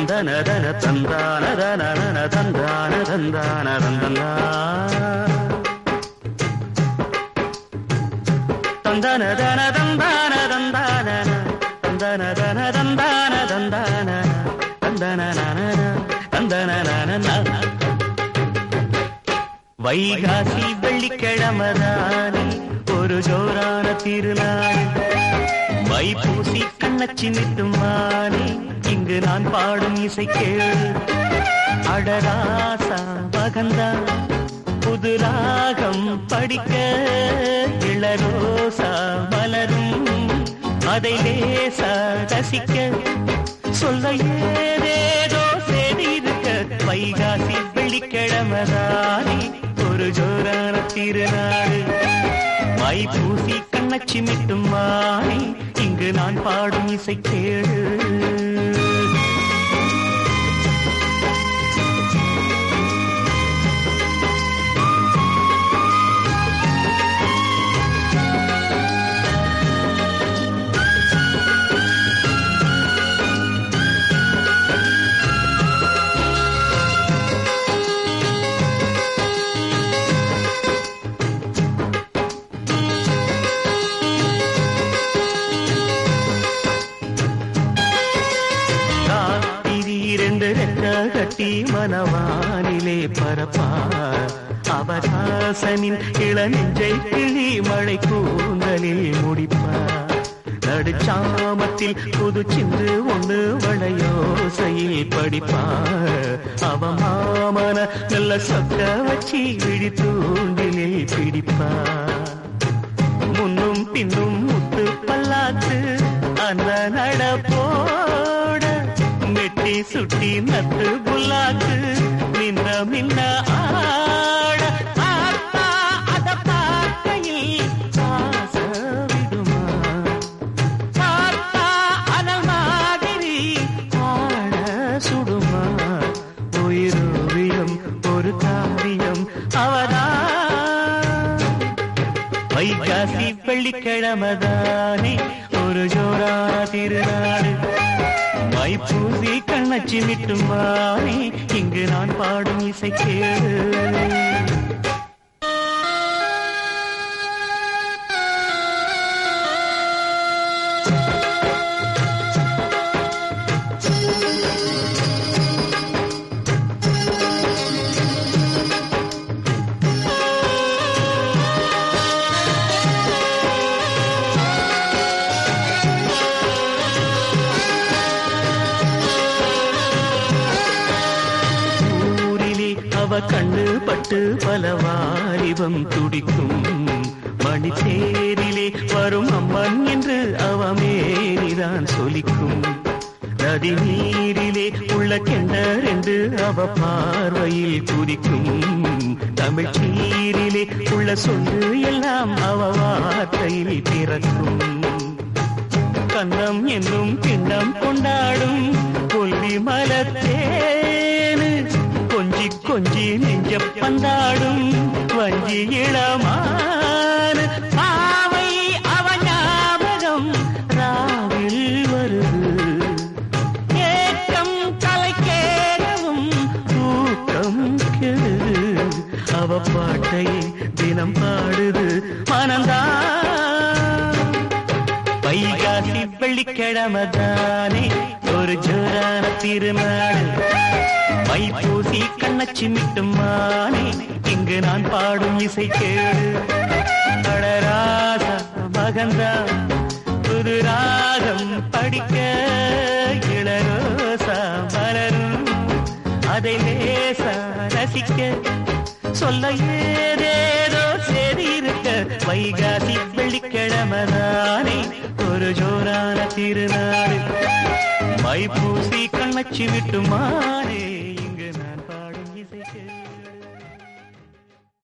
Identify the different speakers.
Speaker 1: தந்தன தன தந்தான தன தந்தான தந்தான தந்தனா தந்தன தன தந்தான தந்தான தந்தன தன தந்தான தந்தான தந்தன தந்தன வைகாசி வெள்ளிக்கிழமதானே ஒரு ஜோரான திருநாள் வைப்பூசி கண்ணச்சி நிட்டும் மானே இங்கு நான் பாடும் இசை கேளு அடராசா மகந்தா புது ராகம் படிக்க இளரோசா மலரும் அதை லேசா ரசிக்க சொல்ல ஏதேதோ செய்தி இருக்க வைகாசி வெள்ளிக்கிழமதானே ஒரு ஜோரான திருநாள் மை பூசி கண்ணச்சி மிட்டும் மானே இங்கு நான் பாடும் இசை கேளு காத்திரி இரண்டு ரெக்க கட்டி மனவானிலே பரப்பா அவகாசனின் இளநெஞ்சை கிளி மழை கூந்தலில் முடிப்பா நடுச்சாமத்தில் புது சிந்து ஒண்ணு வளையோசையில் படிப்பா அவ மாமன நல்ல சொக்க வச்சி விழி தூண்டிலில் பிடிப்பா முன்னும் பின்னும் முத்து பல்லாத்து அந்த நடப்போட மெட்டி சுட்டி நத்து புல்லாக்கு நின்ன மின்ன ஆட ஆத்தா அத பார்க்கையில் ஆச விடுமா பார்த்தா அனல் மாதிரி ஆட சுடுமா உயிரோவியம் ஒரு காரியம் அவதான் வைகாசி வெள்ளிக்கிழமதானே ஒரு ஜோரா திருநாடு மைப்பூசி கண்ணச்சி மிட்டும் வானே இங்கு நான் பாடும் இசை கேளு ஊரிலே அவ கண்ணு பட்டு பல வாலிபம் துடிக்கும் மணித்தேரிலே வரும் அம்மன் என்று அவ மேனிதான் சொலிக்கும் நதி நீரிலே உள்ள கெண்டர் என்று அவ பார்வையில் குதிக்கும் தமிழ் சீரிலே உள்ள சொல்லு எல்லாம் அவ வார்த்தையில் பிறக்கும் கண்ணம் என்னும் கிண்ணம் கொண்டாடும் கொல்லி மலத்தேனு கொஞ்சி கொஞ்சி நெஞ்ச பந்தாடும் வஞ்சி இளமான பாவை அவ ஞாபகம் ராவில் வருது ஏக்கம் தலைக்கேறவும் தூக்கம் கெடுது அவ பாட்டை தினம் பாடுது மனந்தான் வைகாசி வெள்ளிக்கிழமதானே ஒரு ஜோரான திருநாடு மைப்பூசி கண்ணச்சி மிட்டும் மானே இங்கு நான் பாடும் இசை கேடு அடராசா மகந்தா புது ராகம் படிக்க இளரோசா மலரும் அதை லேசா ரசிக்க சொல்ல ஏதேதோ செய்தி இருக்க வைகாசி வெள்ளிக்கிழமதானே ஒரு ஜோரான திருநாடு மைப்பூசி கண்ணச்சி விட்டு மாறே